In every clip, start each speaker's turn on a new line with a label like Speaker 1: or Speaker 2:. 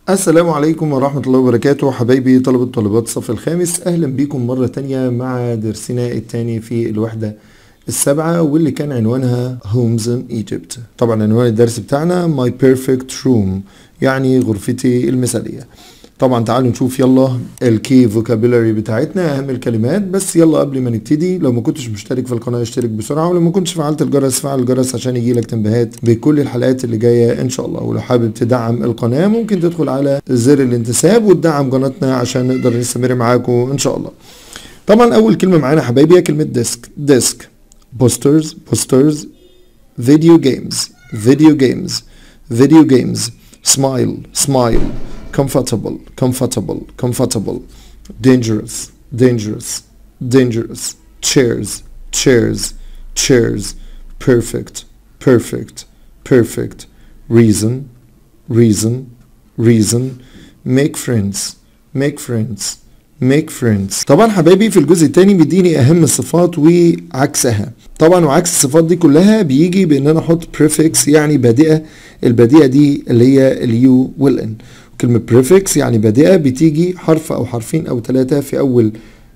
Speaker 1: السلام عليكم ورحمة الله وبركاته حبايبي طلبة طالبات الصف الخامس أهلا بكم مرة تانية مع درسنا التاني في الوحدة السابعة واللي كان عنوانها Homes in Egypt طبعا عنوان الدرس بتاعنا My Perfect Room يعني غرفتي المثالية طبعا تعالوا نشوف يلا الكي فوكابولاري بتاعتنا اهم الكلمات بس يلا قبل ما نبتدي لو ما كنتش مشترك في القناه اشترك بسرعه ولو ما كنتش فعلت الجرس فعل الجرس عشان يجيلك تنبيهات بكل الحلقات اللي جايه ان شاء الله ولو حابب تدعم القناه ممكن تدخل على زر الانتساب وتدعم قناتنا عشان نقدر نستمر معاكم ان شاء الله طبعا اول كلمه معانا حبايبي هي كلمه ديسك ديسك بوسترز بوسترز فيديو جيمز فيديو جيمز فيديو جيمز سمايل سمايل comfortable comfortable comfortable dangerous dangerous dangerous chairs chairs chairs perfect perfect perfect reason reason reason make friends make friends make friends طبعا حبايبي في الجزء الثاني بيديني اهم الصفات وعكسها طبعا وعكس الصفات دي كلها بيجي بان انا احط prefix يعني بادئه البادئه دي اللي هي اليو والان كلمة prefix يعني بادئة بتيجي حرف أو حرفين أو ثلاثة في أول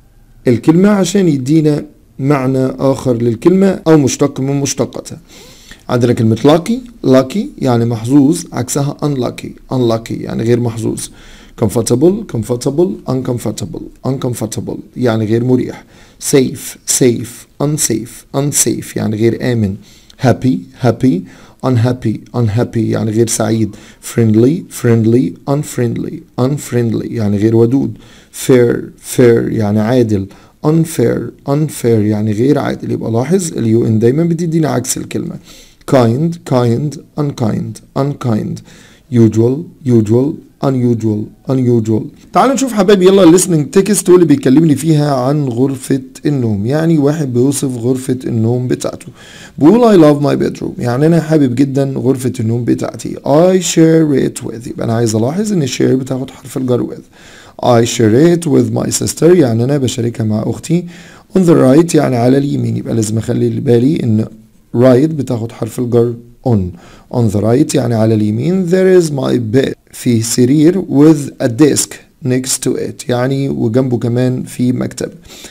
Speaker 1: الكلمة عشان يدينا معنى آخر للكلمة أو مشتق من مشتقاتها عندنا كلمة lucky lucky يعني محظوظ عكسها unlucky unlucky يعني غير محظوظ comfortable comfortable uncomfortable uncomfortable يعني غير مريح safe safe unsafe unsafe يعني غير آمن happy happy unhappy unhappy يعني غير سعيد friendly friendly unfriendly unfriendly يعني غير ودود fair fair يعني عادل unfair unfair يعني غير عادل يبقى لاحظ اليو ان دايما بتدينا عكس الكلمة kind kind unkind unkind usual usual unusual unusual تعالوا نشوف حبايبي يلا الليسننج تكست واللي بيكلمني فيها عن غرفة النوم يعني واحد بيوصف غرفة النوم بتاعته بيقول I love my bedroom يعني انا حابب جدا غرفة النوم بتاعتي I share it with يبقى انا عايز الاحظ ان share بتاخد حرف الجر with I share it with my sister يعني انا بشاركها مع اختي on the right يعني على اليمين يبقى لازم اخلي بالي ان right بتاخد حرف الجر on on the right يعني على اليمين there is my bed في سرير with a desk next to it يعني وجنبه كمان في مكتب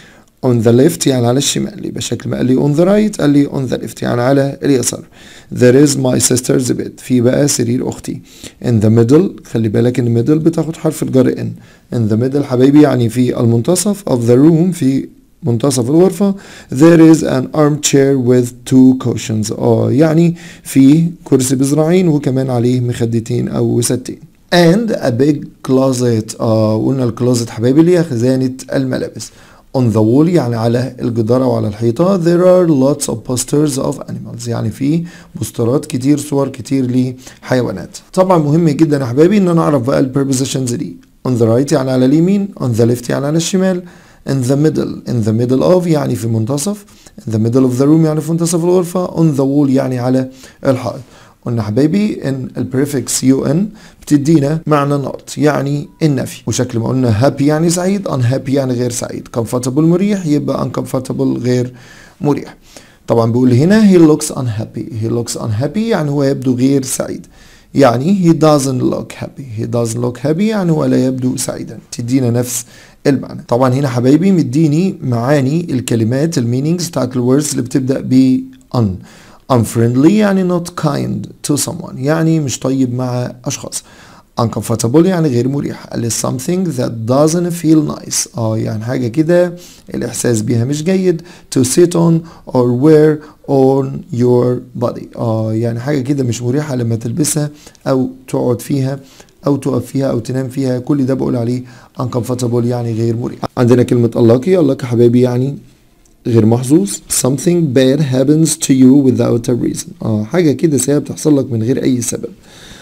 Speaker 1: on the left يعني على الشمال يبقى شكل ما قال لي on the right قال لي on the left يعني على اليسار there is my sister's bed في بقى سرير اختي in the middle خلي بالك ان middle بتاخد حرف الجر in in the middle حبايبي يعني في المنتصف of the room في منتصف الغرفة there is an armchair with two cushions اه يعني في كرسي بذراعين وكمان عليه مخدتين او وستين and a big closet اه قلنا الكلوزت حبايبي اللي هي خزانة الملابس on the wall يعني على الجدار او على الحيطة there are lots of posters of animals يعني في بوسترات كتير صور كتير لحيوانات طبعا مهم جدا يا حبايبي ان انا اعرف بقى البربوزيشنز دي on the right يعني على اليمين on the left يعني على الشمال in the middle in the middle of يعني في منتصف in the middle of the room يعني في منتصف الغرفة on the wall يعني على الحائط قلنا حبايبي ان البريفكس يو ان بتدينا معنى نقط يعني النفي وشكل ما قلنا happy يعني سعيد unhappy يعني غير سعيد comfortable مريح يبقى uncomfortable غير مريح طبعا بيقول هنا he looks unhappy he looks unhappy يعني هو يبدو غير سعيد يعني he doesn't look happy he doesn't look happy يعني هو لا يبدو سعيدا تدينا نفس المعنى طبعا هنا حبايبي مديني معاني الكلمات المينينجز بتاعت الوردز اللي بتبدأ ب un unfriendly يعني not kind to someone يعني مش طيب مع أشخاص uncomfortable يعني غير مريح قال something that doesn't feel nice اه يعني حاجة كده الإحساس بيها مش جيد to sit on or wear on your body اه يعني حاجة كده مش مريحة لما تلبسها أو تقعد فيها أو تقف فيها أو تنام فيها كل ده بقول عليه uncomfortable يعني غير مريح عندنا كلمة unlucky unlucky حبايبي يعني غير محظوظ something bad happens to you without a reason اه حاجة كده سيئة بتحصل لك من غير أي سبب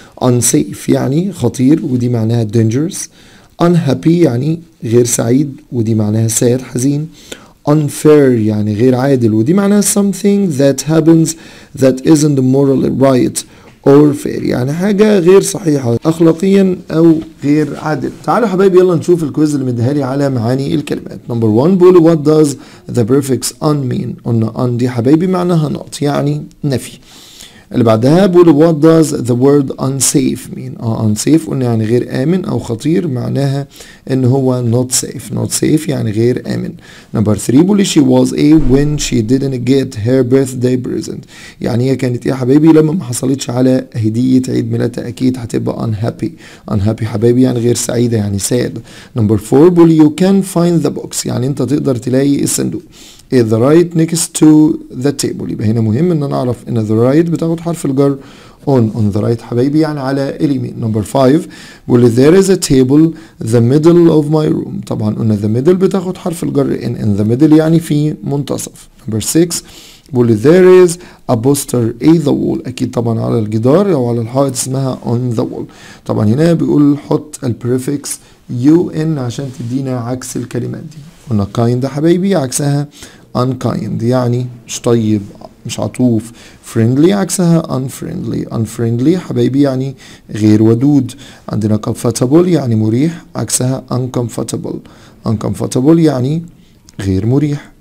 Speaker 1: unsafe يعني خطير ودي معناها dangerous unhappy يعني غير سعيد ودي معناها sad حزين unfair يعني غير عادل ودي معناها something that happens that isn't morally right or fair يعني حاجة غير صحيحة أخلاقيا أو غير عادل تعالوا حبايبي يلا نشوف الكويز اللي مديها لي على معاني الكلمات نمبر 1 بيقول what does the prefix on mean قلنا on دي حبايبي معناها not يعني نفي اللي بعدها بيقول what does the word unsafe mean اه unsafe قلنا يعني غير آمن أو خطير معناها إن هو not safe not safe يعني غير آمن number 3 بيقول she was a when she didn't get her birthday present يعني هي كانت إيه يا حبايبي لما ما حصلتش على هدية عيد ميلادها أكيد هتبقى unhappy unhappy حبايبي يعني غير سعيدة يعني sad number 4 بيقول you can find the box يعني أنت تقدر تلاقي الصندوق is the right next to the table يبقى هنا مهم ان انا اعرف ان the right بتاخد حرف الجر on on the right حبايبي يعني على اليمين number 5 بيقول there is a table the middle of my room طبعا قلنا the middle بتاخد حرف الجر in in the middle يعني في منتصف number 6 بيقول there is a poster a the wall اكيد طبعا على الجدار او على الحائط اسمها on the wall طبعا هنا بيقول حط البريفكس يو ان عشان تدينا عكس الكلمات دي قلنا kind يا حبايبي عكسها unkind يعني مش طيب مش عطوف friendly عكسها unfriendly unfriendly حبايبي يعني غير ودود عندنا comfortable يعني مريح عكسها uncomfortable uncomfortable يعني غير مريح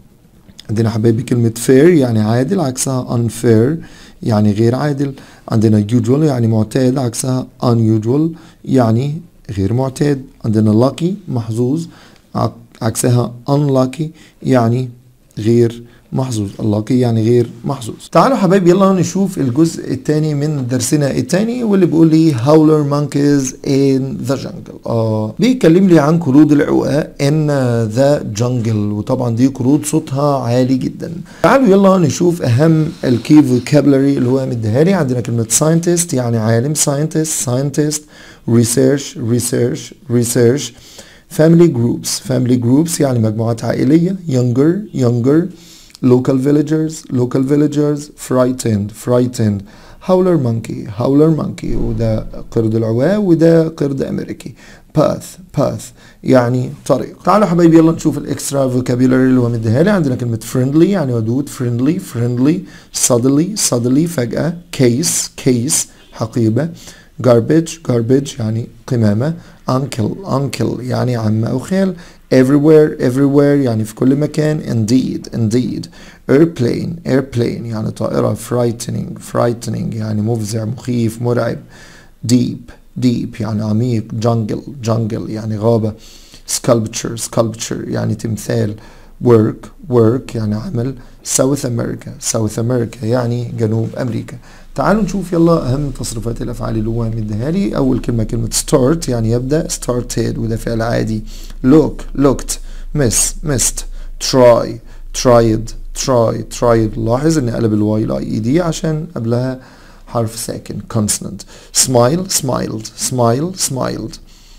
Speaker 1: عندنا حبايبي كلمة fair يعني عادل عكسها unfair يعني غير عادل عندنا usual يعني معتاد عكسها unusual يعني غير معتاد عندنا lucky محظوظ عكسها unlucky يعني غير محظوظ unlucky يعني غير محظوظ تعالوا حبايبي يلا نشوف الجزء الثاني من درسنا الثاني واللي بيقول لي howler monkeys in the jungle اه بيتكلم لي عن قرود العواء in the jungle وطبعا دي قرود صوتها عالي جدا تعالوا يلا نشوف اهم الكي فوكابلري اللي هو مديها لي عندنا كلمه scientist يعني عالم scientist scientist research research research family groups family groups يعني مجموعات عائلية younger younger local villagers local villagers frightened frightened howler monkey howler monkey وده قرد العواء وده قرد أمريكي path path يعني طريق تعالوا حبايبي يلا نشوف الاكسترا فوكابيولاري اللي هو مديها لي عندنا كلمة friendly يعني ودود friendly friendly suddenly suddenly فجأة case case حقيبة garbage garbage يعني قمامة uncle uncle يعني عم أو خال everywhere everywhere يعني في كل مكان indeed indeed airplane airplane يعني طائرة frightening frightening يعني مفزع مخيف مرعب deep deep يعني عميق jungle jungle يعني غابة sculpture sculpture يعني تمثال work work يعني عمل South America South America يعني جنوب أمريكا تعالوا نشوف يلا أهم تصريفات الأفعال اللي هو مديها لي أول كلمة كلمة start يعني يبدأ started وده فعل عادي look looked miss missed try tried try tried لاحظ إن قلب الواي لا اي دي عشان قبلها حرف ساكن consonant smile smiled smile smiled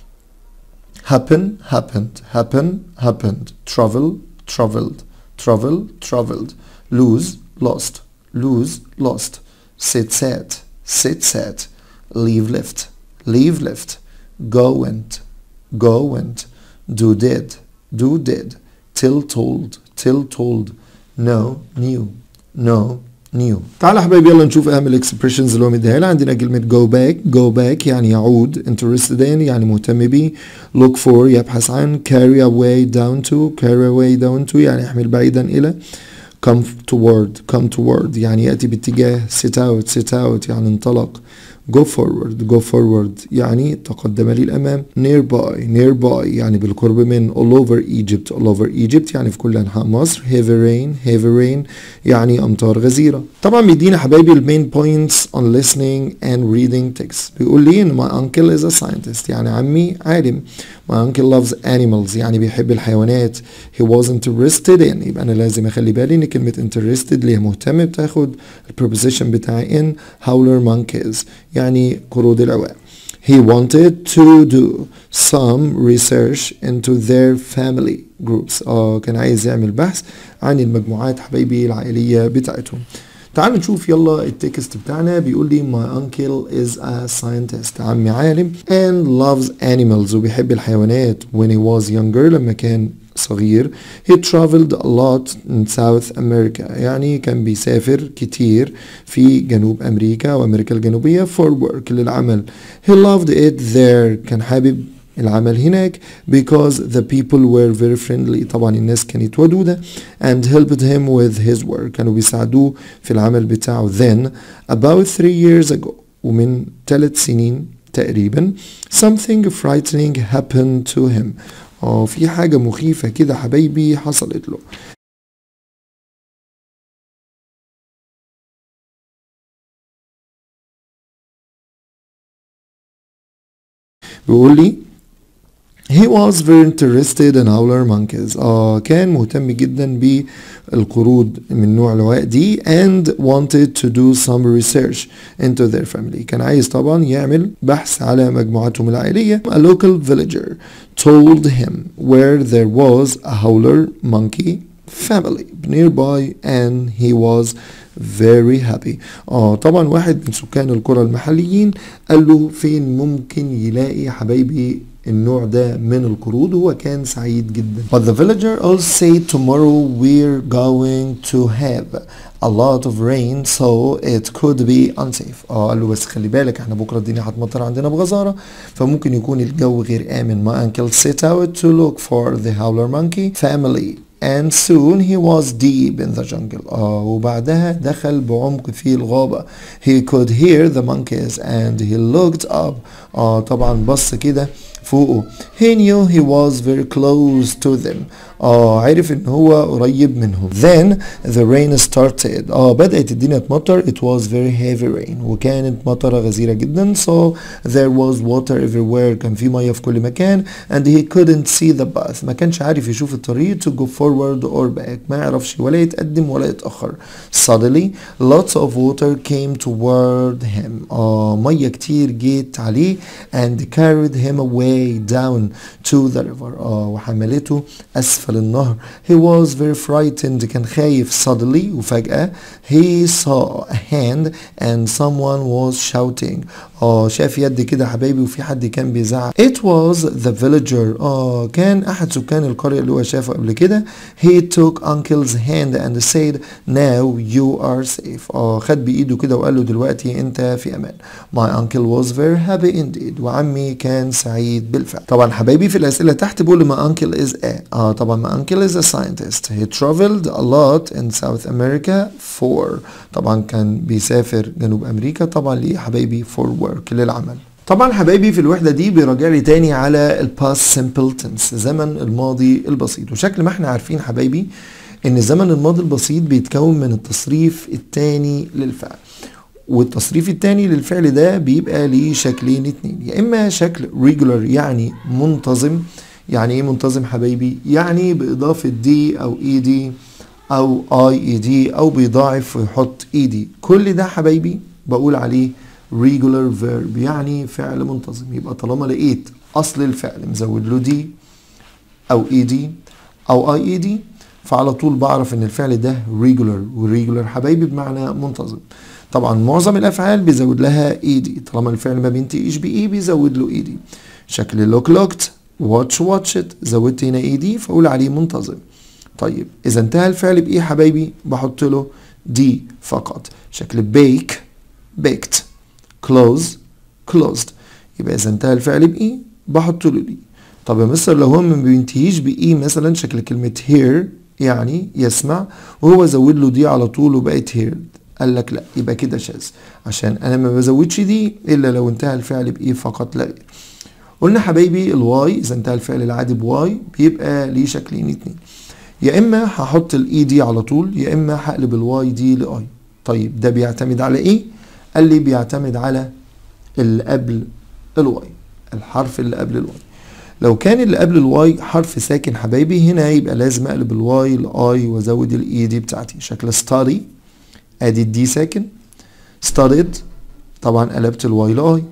Speaker 1: happen happened happen happened travel traveled travel traveled lose lost lose lost sit sat sit sat leave left leave left go went go went do did do did till told till told know knew know new تعال يا حبايبي يلا نشوف اهم الاكسبريشنز اللي هو مديها لنا عندنا كلمه go back go back يعني يعود interested in يعني مهتم بيه look for يبحث عن carry away down to carry away down to يعني يحمل بعيدا الى come toward come toward يعني يأتي باتجاه set out set out يعني انطلق go forward go forward يعني تقدم للأمام nearby nearby يعني بالقرب من all over Egypt all over Egypt يعني في كل أنحاء مصر heavy rain heavy rain يعني أمطار غزيرة طبعا بيدينا حبايبي المين points on listening and reading text بيقول لي إن my uncle is a scientist يعني عمي عالم my uncle loves animals يعني بيحب الحيوانات he was interested in يبقى أنا لازم أخلي بالي إن كلمة interested اللي هي مهتم بتاخد البروبوزيشن بتاع in howler monkeys يعني قرود العواء he wanted to do some research into their family groups اه كان عايز يعمل بحث عن المجموعات حبايبي العائلية بتاعتهم تعالوا نشوف يلا التكست بتاعنا بيقول لي my uncle is a scientist عمي عالم and loves animals وبيحب الحيوانات when he was younger لما كان صغير he traveled a lot in South America يعني كان بيسافر كتير في جنوب أمريكا وأمريكا الجنوبية for work للعمل he loved it there كان حابب العمل هناك because the people were very friendly طبعا الناس كانت ودودة and helped him with his work كانوا بيساعدوه في العمل بتاعه then about three years ago ومن ثلاث سنين تقريبا something frightening happened to him اه في حاجة مخيفة كده حبايبي حصلت له بيقول لي He was very interested in howler monkeys. آه كان مهتم جدا بالقرود من نوع العواء دي and wanted to do some research into their family. كان عايز طبعا يعمل بحث على مجموعتهم العائلية. A local villager told him where there was a howler monkey family nearby and he was very happy اه طبعا واحد من سكان القرى المحليين قال له فين ممكن يلاقي حبايبي النوع ده من القرود وهو كان سعيد جدا but the villager also said tomorrow we're going to have a lot of rain so it could be unsafe اه قال له بس خلي بالك احنا بكره الدنيا هتمطر عندنا بغزاره فممكن يكون الجو غير امن my uncle set out to look for the howler monkey family and soon he was deep in the jungle آه وبعدها دخل بعمق في الغابة he could hear the monkeys and he looked up آه طبعا بص كده فوقه he knew he was very close to them اه عرف ان هو قريب منهم then the rain started اه بدأت الدنيا تمطر it was very heavy rain وكانت مطرة غزيرة جدا so there was water everywhere كان في مية في كل مكان and he couldn't see the path ما كانش عارف يشوف الطريق to go forward or back ما يعرفش ولا يتقدم ولا يتأخر suddenly lots of water came toward him اه مية كتير جيت عليه and carried him away down to the river اه وحملته أسفل النهر he was very frightened كان خايف suddenly وفجأة he saw a hand and someone was shouting اه شاف يد كده حبايبي وفي حد كان بيزعق it was the villager اه كان أحد سكان القرية اللي هو شافه قبل كده he took uncle's hand and said now you are safe اه خد بإيده كده وقال له دلوقتي أنت في أمان my uncle was very happy indeed وعمي كان سعيد بالفعل طبعا حبايبي في الأسئلة تحت بيقول my uncle is a اه طبعا my uncle is a scientist he traveled a lot in South America for طبعا كان بيسافر جنوب أمريكا طبعا ليه حبايبي for work للعمل طبعا حبايبي في الوحدة دي بيراجع لي تاني على الباست simple tense زمن الماضي البسيط وشكل ما احنا عارفين حبايبي ان زمن الماضي البسيط بيتكون من التصريف التاني للفعل والتصريف التاني للفعل ده بيبقى ليه شكلين اتنين يا اما شكل regular يعني منتظم يعني ايه منتظم حبايبي يعني باضافة دي او اي دي او اي اي دي او بيضاعف ويحط اي دي كل ده حبايبي بقول عليه regular verb يعني فعل منتظم يبقى طالما لقيت اصل الفعل مزود له دي او اي دي او اي اي دي فعلى طول بعرف ان الفعل ده regular والريجولار حبايبي بمعنى منتظم طبعا معظم الافعال بيزود لها اي دي طالما الفعل ما بينتهيش باي بيزود له اي دي شكل لوك لوكت واتش واتشت زودت هنا اي دي فاقول عليه منتظم طيب اذا انتهى الفعل بايه حبايبي بحط له دي فقط شكل بيك بيكت كلوز كلوزد يبقى اذا انتهى الفعل بايه بحط له دي طب يا مستر لو هو ما بينتهيش بايه مثلا شكل كلمه هير يعني يسمع وهو زود له دي على طول وبقت هيرد قال لك لا يبقى كده شاذ عشان انا ما بزودش دي الا لو انتهى الفعل بايه فقط لا غير قلنا حبايبي الواي اذا انتهى الفعل العادي بواي بيبقى ليه شكلين اتنين يا اما هحط الاي دي على طول يا اما هقلب الواي دي لاي طيب ده بيعتمد على ايه قال لي بيعتمد على اللي قبل الواي الحرف اللي قبل الواي لو كان اللي قبل الواي حرف ساكن حبايبي هنا يبقى لازم اقلب الواي لاي وازود الاي دي بتاعتي شكل study ادي الدي ساكن studied طبعا قلبت الواي لاي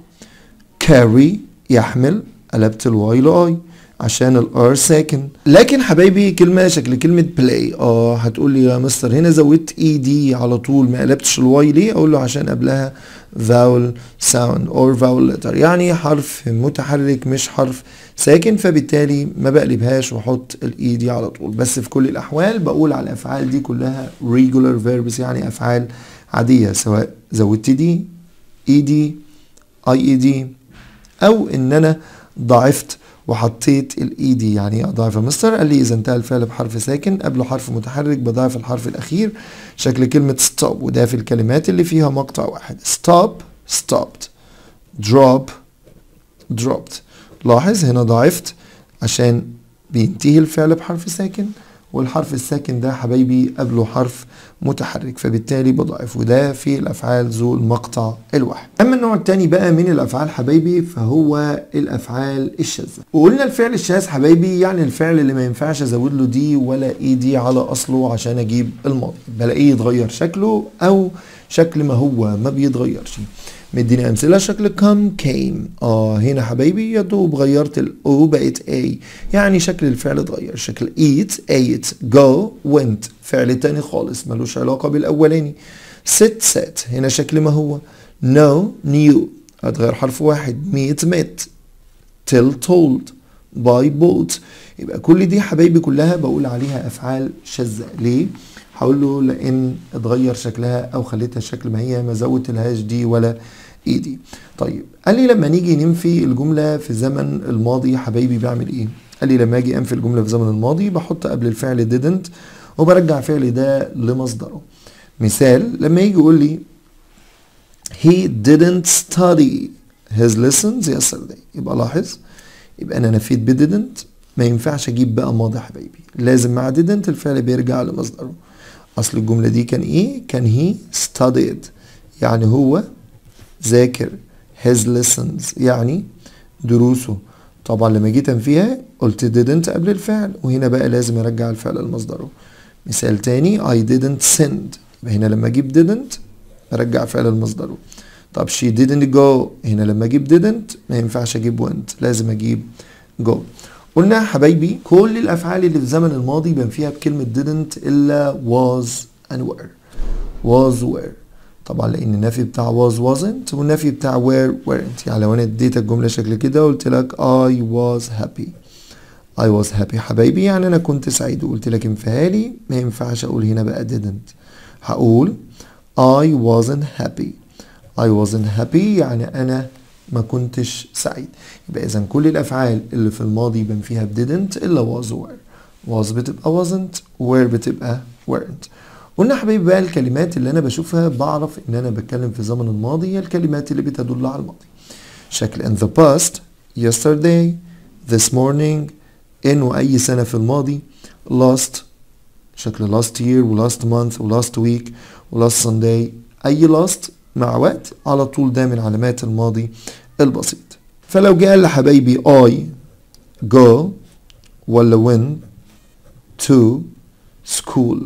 Speaker 1: carry يحمل قلبت الواي لاي عشان الار ساكن لكن حبايبي كلمه شكل كلمه بلاي اه هتقول لي يا مستر هنا زودت اي دي على طول ما قلبتش الواي ليه اقول له عشان قبلها vowel sound or vowel letter يعني حرف متحرك مش حرف ساكن فبالتالي ما بقلبهاش واحط الاي دي على طول بس في كل الاحوال بقول على الافعال دي كلها regular verbs يعني افعال عاديه سواء زودت دي اي دي اي اي دي او ان انا ضعفت وحطيت الاي دي يعني اضاعف يا مستر قال لي اذا انتهى الفعل بحرف ساكن قبله حرف متحرك بضاعف الحرف الاخير شكل كلمة stop وده في الكلمات اللي فيها مقطع واحد stop stopped drop dropped لاحظ هنا ضاعفت عشان بينتهي الفعل بحرف ساكن والحرف الساكن ده حبايبي قبله حرف متحرك فبالتالي بضعف وده في الافعال ذو المقطع الواحد اما النوع الثاني بقى من الافعال حبايبي فهو الافعال الشاذه وقلنا الفعل الشاذ حبايبي يعني الفعل اللي ما ينفعش ازود له دي ولا اي دي على اصله عشان اجيب الماضي بلاقيه يتغير شكله او شكل ما هو ما بيتغيرش مديني امثله شكل come came اه هنا حبايبي يا دوب غيرت الاو بقت a يعني شكل الفعل اتغير شكل eat ate go went فعل تاني خالص ملوش علاقه بالاولاني sit sat هنا شكل ما هو know knew هتغير حرف واحد meet met tell told buy bought يبقى كل دي حبايبي كلها بقول عليها افعال شاذه ليه هقول له لان اتغير شكلها او خليتها شكل ما هي ما زودتلهاش دي ولا اي دي طيب قال لي لما نيجي ننفي الجمله في زمن الماضي حبايبي بعمل ايه قال لي لما اجي انفي الجمله في زمن الماضي بحط قبل الفعل didn't وبرجع فعل ده لمصدره مثال لما يجي يقول لي he didn't study his lessons yesterday يبقى لاحظ يبقى انا نفيت ب didn't ما ينفعش اجيب بقى ماضي حبايبي لازم مع didn't الفعل بيرجع لمصدره اصل الجمله دي كان ايه كان he studied يعني هو ذاكر his lessons يعني دروسه طبعا لما جيت انفيها قلت didn't قبل الفعل وهنا بقى لازم ارجع الفعل لمصدره مثال تاني I didn't send يبقى هنا لما اجيب didn't ارجع فعل لمصدره طب she didn't go هنا لما اجيب didn't ما ينفعش اجيب went لازم اجيب go قلنا يا حبايبي كل الافعال اللي في زمن الماضي بان فيها بكلمه didn't الا was and were was were طبعا لان النفي بتاع was wasn't والنفي بتاع were weren't يعني لو انا اديتك جمله شكل كده قلت لك I was happy I was happy حبايبي يعني انا كنت سعيد وقلت لك انفيها لي ما ينفعش اقول هنا بقى didn't هقول I wasn't happy I wasn't happy يعني انا ما كنتش سعيد يبقى اذا كل الافعال اللي في الماضي بان فيها ب didn't الا was were was بتبقى wasn't were بتبقى weren't قلنا يا حبايبي بقى الكلمات اللي انا بشوفها بعرف ان انا بتكلم في زمن الماضي هي الكلمات اللي بتدل على الماضي شكل in the past yesterday this morning in واي سنه في الماضي last شكل last year و last month و last week و last sunday اي last مع وقت على طول ده من علامات الماضي البسيط فلو جه قال لحبايبي I go ولا went to school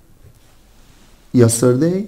Speaker 1: yesterday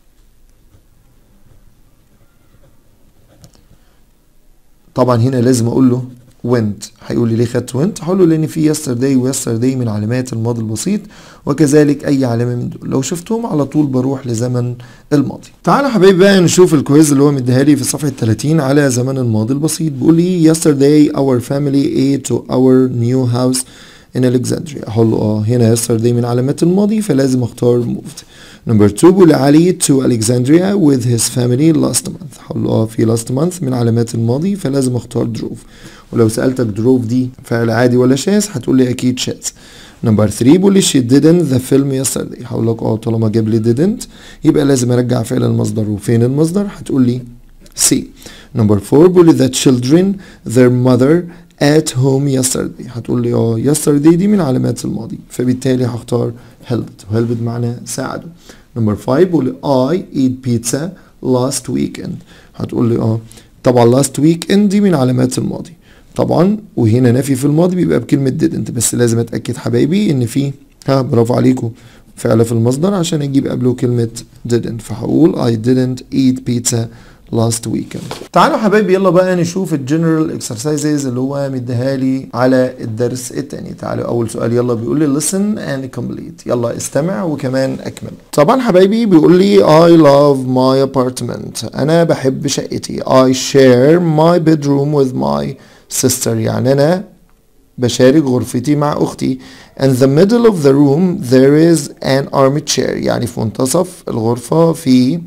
Speaker 1: طبعا هنا لازم اقول له went هيقول لي ليه خدت went هقول له لان في yesterday و yesterday من علامات الماضي البسيط وكذلك اي علامه من دول لو شفتهم على طول بروح لزمن الماضي تعالوا حبايبي بقى نشوف الكويز اللي هو مديها لي في صفحه 30 على زمن الماضي البسيط بيقول لي yesterday our family ate to our new house in Alexandria هقول له اه هنا yesterday من علامات الماضي فلازم اختار moved نمبر 2 بيقول علي to Alexandria with his family last month هقول له اه في last month من علامات الماضي فلازم اختار drove ولو سألتك drove دي فعل عادي ولا شاذ هتقول لي اكيد شاذ نمبر 3 بيقول لي she didn't the film yesterday هقول لك اه طالما جاب لي didn't يبقى لازم ارجع فعل المصدر وفين المصدر هتقول لي C نمبر 4 بيقول لي the children their mother at home yesterday هتقول لي اه yesterday دي من علامات الماضي فبالتالي هختار helped helped معناه ساعدوا نمبر 5 بيقول لي I eat pizza last weekend هتقول لي اه طبعا last weekend دي من علامات الماضي طبعا وهنا نفي في الماضي بيبقى بكلمة didn't بس لازم اتأكد حبايبي ان في ها برافو عليكم فعل في المصدر عشان اجيب قبله كلمة didn't فهقول I didn't eat pizza last weekend تعالوا حبايبي يلا بقى نشوف الجنرال اكسرسايزز اللي هو مديها لي على الدرس التاني تعالوا اول سؤال يلا بيقول لي listen and complete يلا استمع وكمان اكمل طبعا حبايبي بيقول لي I love my apartment انا بحب شقتي I share my bedroom with my sister يعني انا بشارك غرفتي مع اختي in the middle of the room there is an armchair يعني في منتصف الغرفة في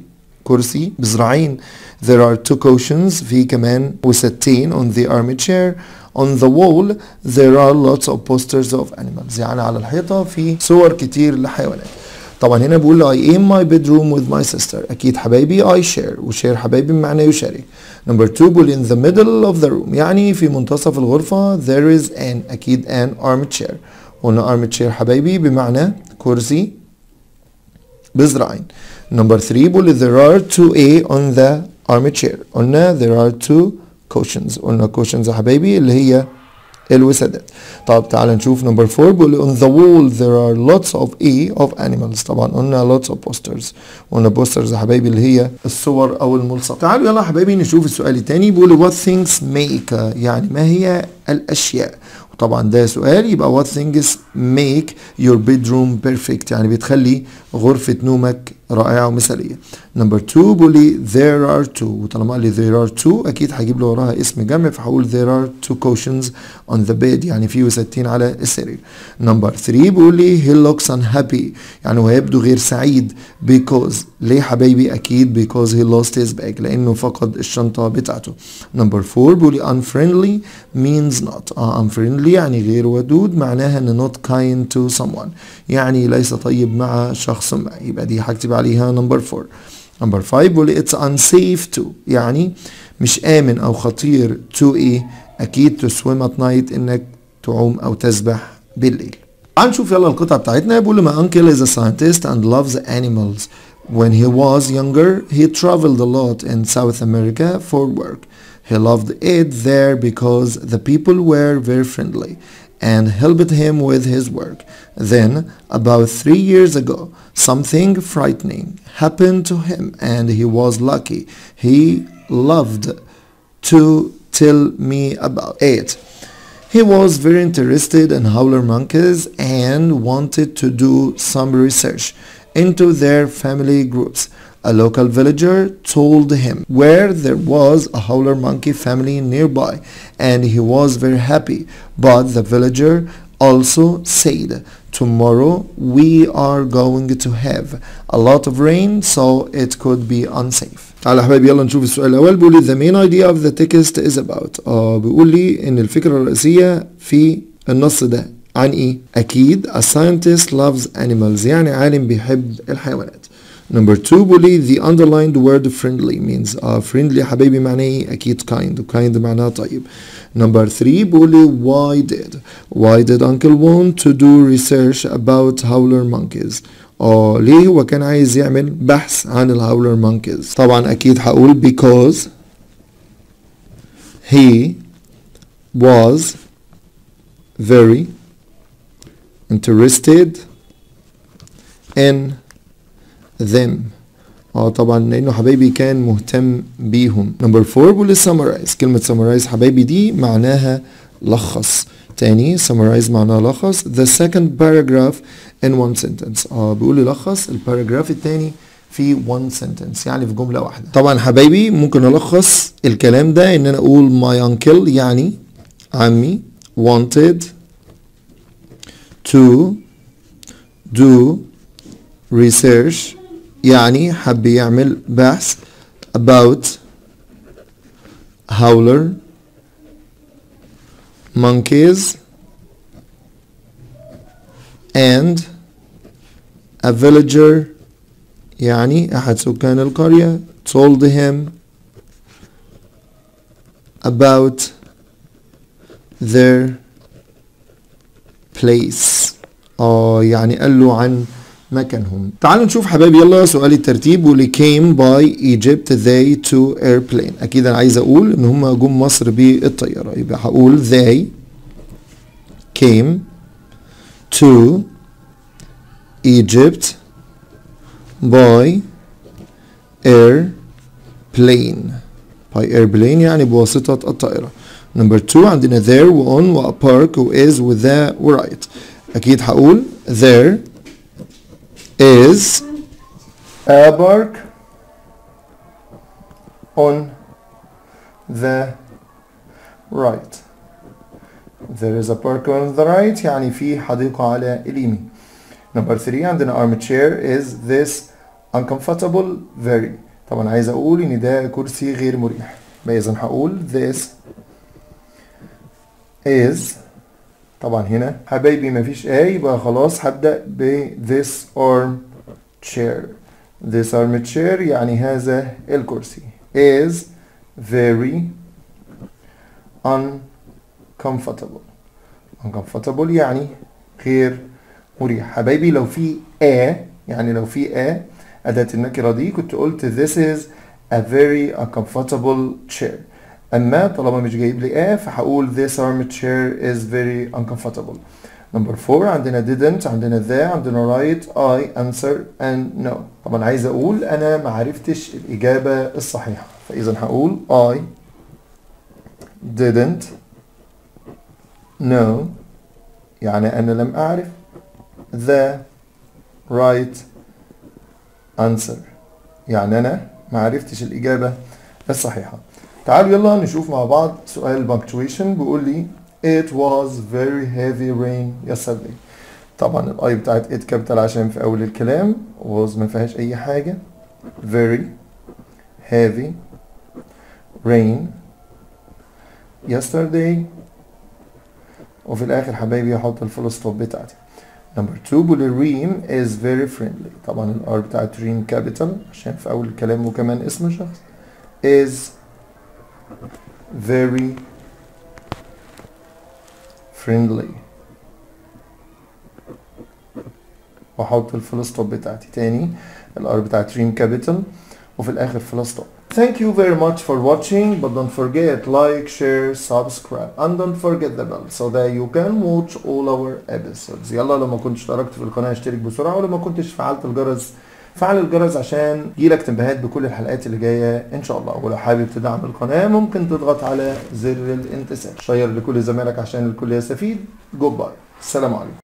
Speaker 1: كرسي بذراعين there are two cushions في كمان وستين on the armchair on the wall there are lots of posters of animals يعني على الحيطة في صور كتير لحيوانات طبعا هنا بقول I am my bedroom with my sister أكيد حبايبي I share وشير حبايبي بمعنى يشارك number two بقول in the middle of the room يعني في منتصف الغرفة there is an أكيد an armchair قلنا armchair حبايبي بمعنى كرسي بذراعين number three بقول there are two A on the armchair قلنا there are two cushions قلنا cushions يا حبايبي اللي هي الوسادات طب تعال نشوف نمبر 4 بيقول on the wall there are lots of E of animals طبعا قلنا lots of posters قلنا posters يا حبايبي اللي هي الصور او الملصق تعالوا يلا يا حبايبي نشوف السؤال الثاني بيقول what things make يعني ما هي الاشياء وطبعا ده سؤال يبقى what things make your bedroom perfect يعني بتخلي غرفة نومك رائعة ومثالية نمبر 2 بيقول لي there are two وطالما قال لي there are two اكيد هجيب له وراها اسم جمع فهقول there are two cushions on the bed يعني في وستين على السرير نمبر 3 بيقول لي he looks unhappy يعني هو يبدو غير سعيد because ليه حبايبي اكيد because he lost his bag لانه فقد الشنطة بتاعته نمبر 4 بيقول لي unfriendly means not اه unfriendly يعني غير ودود معناها ان not kind to someone يعني ليس طيب مع شخص ما يبقى دي هكتب عليها نمبر 4 نمبر 5 بيقول لي it's unsafe to يعني مش آمن أو خطير to إيه أكيد to swim at night إنك تعوم أو تسبح بالليل تعال نشوف يلا القطعة بتاعتنا بيقول لي my uncle is a scientist and loves animals when he was younger he traveled a lot in South America for work he loved it there because the people were very friendly and helped him with his work. Then, about three years ago, something frightening happened to him and he was lucky. He loved to tell me about it. He was very interested in howler monkeys and wanted to do some research into their family groups. A local villager told him where there was a howler monkey family nearby and he was very happy. But the villager also said, tomorrow we are going to have a lot of rain so it could be unsafe. تعالى يا حبايبي يلا نشوف السؤال الأول بيقول لي the main idea of the text is about اه بيقول لي إن الفكرة الرئيسية في النص ده عن إيه؟ أكيد a scientist loves animals يعني عالم بيحب الحيوانات. Number two بيقول لي the underlined word friendly means uh, friendly يا حبايبي معناه ايه؟ أكيد kind و kind معناها طيب. Number three بيقول لي why did why did uncle want to do research about howler monkeys؟ اه ليه هو كان عايز يعمل بحث عن الهاولر monkeys؟ طبعا أكيد هقول because he was very interested in them اه طبعا لانه حبايبي كان مهتم بيهم نمبر 4 بيقول summarize كلمة summarize حبايبي دي معناها لخص تاني summarize معناها لخص the second paragraph in one sentence اه بيقول لي لخص الباراجراف التاني في one sentence يعني في جملة واحدة طبعا حبايبي ممكن ألخص الكلام ده إن أنا أقول my uncle يعني عمي wanted to do research يعني حب يعمل بحث about howler monkeys and a villager يعني أحد سكان القرية told him about their place اه يعني قال له عن مكانهم تعالوا نشوف حبايبي يلا سؤال الترتيب واللي came by Egypt they to airplane اكيد انا عايز اقول ان هم جم مصر بالطيارة يبقى هقول they came to Egypt by airplane by airplane يعني بواسطة الطائرة نمبر 2 عندنا there و on و a park و is و the و right أكيد هقول there is a park on the right there is a park on the right يعني في حديقة على اليمين number 3 عندنا armchair is this uncomfortable very طبعا عايز اقول ان ده كرسي غير مريح يبقى اذا هقول this is طبعا هنا حبايبي مفيش A يبقى خلاص هبدأ ب this arm chair this arm chair يعني هذا الكرسي is very uncomfortable uncomfortable يعني غير مريح حبايبي لو في A يعني لو في A أداة النكرة دي كنت قلت this is a very uncomfortable chair أما طالما مش جايب لي A فهقول this armchair is very uncomfortable number four عندنا didn't عندنا the عندنا right I answer and no طبعا عايز أقول أنا ما عرفتش الإجابة الصحيحة فإذا هقول I didn't know يعني أنا لم أعرف the right answer يعني أنا ما عرفتش الإجابة الصحيحة تعالوا يلا نشوف مع بعض سؤال punctuation بيقول لي It was very heavy rain yesterday طبعا الاي بتاعت it كابيتال عشان في اول الكلام was ما فيهاش اي حاجة very heavy rain yesterday وفي الاخر حبايبي هحط الفول ستوب بتاعتي نمبر 2 بيقول الريم is very friendly طبعا الار بتاعت ريم كابيتال عشان في اول الكلام وكمان اسم شخص is very friendly واحط الفول ستوب بتاعتي تاني الار بتاعت ريم كابيتال وفي الاخر فول ستوب Thank you very much for watching but don't forget like, share, subscribe and don't forget the bell so that you can watch all our episodes يلا لو ما كنتش اشتركت في القناة اشترك بسرعة ولو ما كنتش فعلت الجرس فعل الجرس عشان يجيلك تنبيهات بكل الحلقات اللي جايه ان شاء الله ولو حابب تدعم القناه ممكن تضغط على زر الانتساب شير لكل زمايلك عشان الكل يستفيد جود باي السلام عليكم